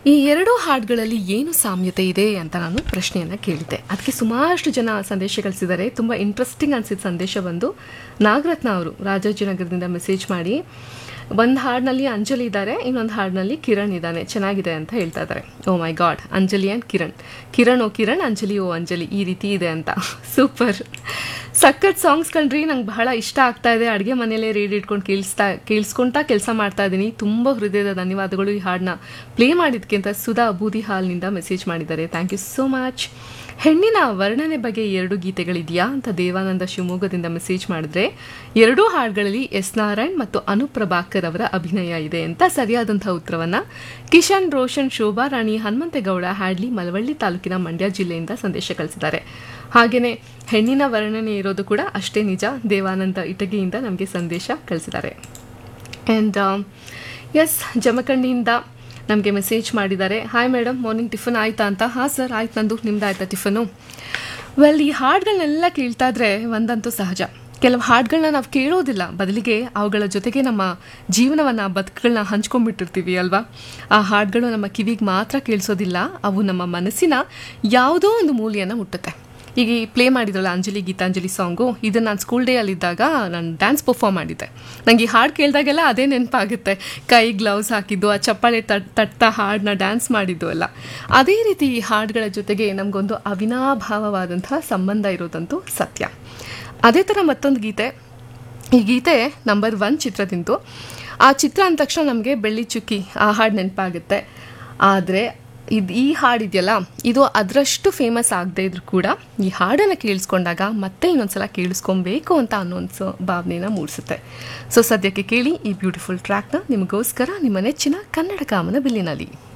ಈ ಎರಡೂ ಹಾಡುಗಳಲ್ಲಿ ಏನು ಸಾಮ್ಯತೆ ಇದೆ ಅಂತ ನಾನು ಪ್ರಶ್ನೆಯನ್ನು ಕೇಳಿದ್ದೆ ಅದಕ್ಕೆ ಸುಮಾರಷ್ಟು ಜನ ಸಂದೇಶ ಕಳಿಸಿದ್ದಾರೆ ತುಂಬ ಇಂಟ್ರೆಸ್ಟಿಂಗ್ ಅನಿಸಿದ ಸಂದೇಶ ಬಂದು ನಾಗರತ್ನ ಅವರು ರಾಜಾಜಿನಗರದಿಂದ ಮೆಸೇಜ್ ಮಾಡಿ ಒಂದು ಹಾಡಿನಲ್ಲಿ ಅಂಜಲಿ ಇದ್ದಾರೆ ಇನ್ನೊಂದು ಹಾಡಿನಲ್ಲಿ ಕಿರಣ್ ಇದ್ದಾನೆ ಚೆನ್ನಾಗಿದೆ ಅಂತ ಹೇಳ್ತಾ ಇದ್ದಾರೆ oh my God Anjali and Kiran Kiran oh Kiran Anjali oh Anjali ಈ ರೀತಿ ಇದೆ ಅಂತ ಸೂಪರ್ ಸಖತ್ ಸಾಂಗ್ಸ್ ಕಣ್ರಿ ನಂಗೆ ಬಹಳ ಇಷ್ಟ ಆಗ್ತಾ ಇದೆ ಅಡುಗೆ ಮನೆಯಲ್ಲೇ ರೇಡಿಯೋ ಇಟ್ಕೊಂಡು ಕೇಳಿಸ್ತಾ ಕೇಳಿಸ್ಕೊಂತಾ ಕೆಲಸ ಮಾಡ್ತಾ ಇದ್ದೀನಿ ತುಂಬ ಹೃದಯದ ಧನ್ಯವಾದಗಳು ಈ ಹಾಡನ್ನ ಪ್ಲೇ ಮಾಡಿದ್ಕೆ ಅಂತ ಸುಧಾ ಬೂದಿ ಹಾಲ್ನಿಂದ ಮೆಸೇಜ್ ಮಾಡಿದ್ದಾರೆ ಥ್ಯಾಂಕ್ ಯು ಸೋ ಮಚ್ ಹೆಣ್ಣಿನ ವರ್ಣನೆ ಬಗ್ಗೆ ಎರಡು ಗೀತೆಗಳಿದೆಯಾ ಅಂತ ದೇವಾನಂದ ಶಿವಮೊಗ್ಗದಿಂದ ಮೆಸೇಜ್ ಮಾಡಿದ್ರೆ ಎರಡೂ ಹಾಡುಗಳಲ್ಲಿ ಎಸ್ ನಾರಾಯಣ್ ಮತ್ತು ಅನುಪ್ರಭಾಕರ್ ಅವರ ಅಭಿನಯ ಇದೆ ಅಂತ ಸರಿಯಾದಂತಹ ಉತ್ತರವನ್ನ ಕಿಶನ್ ರೋಷನ್ ಶೋಭಾ ರಾಣಿ ಹನುಮಂತೇಗೌಡ ಹ್ಯಾಡ್ಲಿ ಮಲವಳ್ಳಿ ತಾಲೂಕಿನ ಮಂಡ್ಯ ಜಿಲ್ಲೆಯಿಂದ ಸಂದೇಶ ಕಳಿಸಿದ್ದಾರೆ ಹಾಗೆಯೇ ಹೆಣ್ಣಿನ ವರ್ಣನೆ ಇರೋದು ಕೂಡ ಅಷ್ಟೇ ನಿಜ ದೇವಾನಂದ ಇಟಗಿಯಿಂದ ನಮಗೆ ಸಂದೇಶ ಕಳಿಸಿದ್ದಾರೆ ಆ್ಯಂಡ್ ಎಸ್ ಜಮಖಂಡಿಯಿಂದ ನಮಗೆ ಮೆಸೇಜ್ ಮಾಡಿದ್ದಾರೆ ಹಾಯ್ ಮೇಡಮ್ ಮಾರ್ನಿಂಗ್ ಟಿಫನ್ ಆಯ್ತಾ ಅಂತ ಹಾಂ ಸರ್ ಆಯ್ತು ನಂದು ನಿಮ್ದು ಆಯ್ತಾ ಟಿಫನು ವೆಲ್ ಈ ಹಾಡುಗಳನ್ನೆಲ್ಲ ಕೇಳ್ತಾ ಇದ್ರೆ ಒಂದಂತೂ ಸಹಜ ಕೆಲವು ಹಾಡುಗಳನ್ನ ನಾವು ಕೇಳೋದಿಲ್ಲ ಬದಲಿಗೆ ಅವುಗಳ ಜೊತೆಗೆ ನಮ್ಮ ಜೀವನವನ್ನು ಬದುಕುಗಳನ್ನ ಹಂಚ್ಕೊಂಡ್ಬಿಟ್ಟಿರ್ತೀವಿ ಅಲ್ವಾ ಆ ಹಾಡುಗಳು ನಮ್ಮ ಕಿವಿಗೆ ಮಾತ್ರ ಕೇಳಿಸೋದಿಲ್ಲ ಅವು ನಮ್ಮ ಮನಸ್ಸಿನ ಯಾವುದೋ ಒಂದು ಮೂಲೆಯನ್ನು ಮುಟ್ಟುತ್ತೆ ಈಗ ಈ ಪ್ಲೇ ಮಾಡಿದ್ರಲ್ಲ ಅಂಜಲಿ ಗೀತಾಂಜಲಿ ಸಾಂಗು ಇದನ್ನು ನಾನು ಸ್ಕೂಲ್ ಡೇ ಅಲ್ಲಿದ್ದಾಗ ನಾನು ಡ್ಯಾನ್ಸ್ ಪರ್ಫಾರ್ಮ್ ಮಾಡಿದ್ದೆ ನನಗೆ ಈ ಹಾಡು ಕೇಳಿದಾಗೆಲ್ಲ ಅದೇ ನೆನಪಾಗುತ್ತೆ ಕೈ ಗ್ಲೌಸ್ ಹಾಕಿದ್ದು ಆ ಚಪ್ಪಾಳೆ ತಟ್ ತಟ್ತಾ ಹಾಡನ್ನ ಡ್ಯಾನ್ಸ್ ಮಾಡಿದ್ದು ಎಲ್ಲ ಅದೇ ರೀತಿ ಈ ಹಾಡುಗಳ ಜೊತೆಗೆ ನಮಗೊಂದು ಅವಿನಾಭಾವವಾದಂತಹ ಸಂಬಂಧ ಇರೋದಂತೂ ಸತ್ಯ ಅದೇ ಥರ ಮತ್ತೊಂದು ಗೀತೆ ಈ ಗೀತೆ ನಂಬರ್ ಒನ್ ಚಿತ್ರದಿಂದು ಆ ಚಿತ್ರ ಅಂದ ತಕ್ಷಣ ನಮಗೆ ಬೆಳ್ಳಿ ಚುಕ್ಕಿ ಆ ಹಾಡು ನೆನಪಾಗುತ್ತೆ ಆದರೆ ಇದು ಈ ಹಾಡಿದೆಯಲ್ಲ ಇದು ಅದರಷ್ಟು ಫೇಮಸ್ ಆಗದೆ ಇದ್ರೂ ಕೂಡ ಈ ಹಾಡನ್ನು ಕೇಳಿಸ್ಕೊಂಡಾಗ ಮತ್ತೆ ಇನ್ನೊಂದ್ಸಲ ಕೇಳಿಸ್ಕೊಬೇಕು ಅಂತ ಅನ್ನೋ ಒಂದು ಭಾವನೆನ ಮೂಡಿಸುತ್ತೆ ಸೊ ಸದ್ಯಕ್ಕೆ ಕೇಳಿ ಈ ಬ್ಯೂಟಿಫುಲ್ ಟ್ರ್ಯಾಕ್ನ ನಿಮಗೋಸ್ಕರ ನಿಮ್ಮ ನೆಚ್ಚಿನ ಕನ್ನಡ ಕಾಮನ ಬಿಲ್ಲಿನಲ್ಲಿ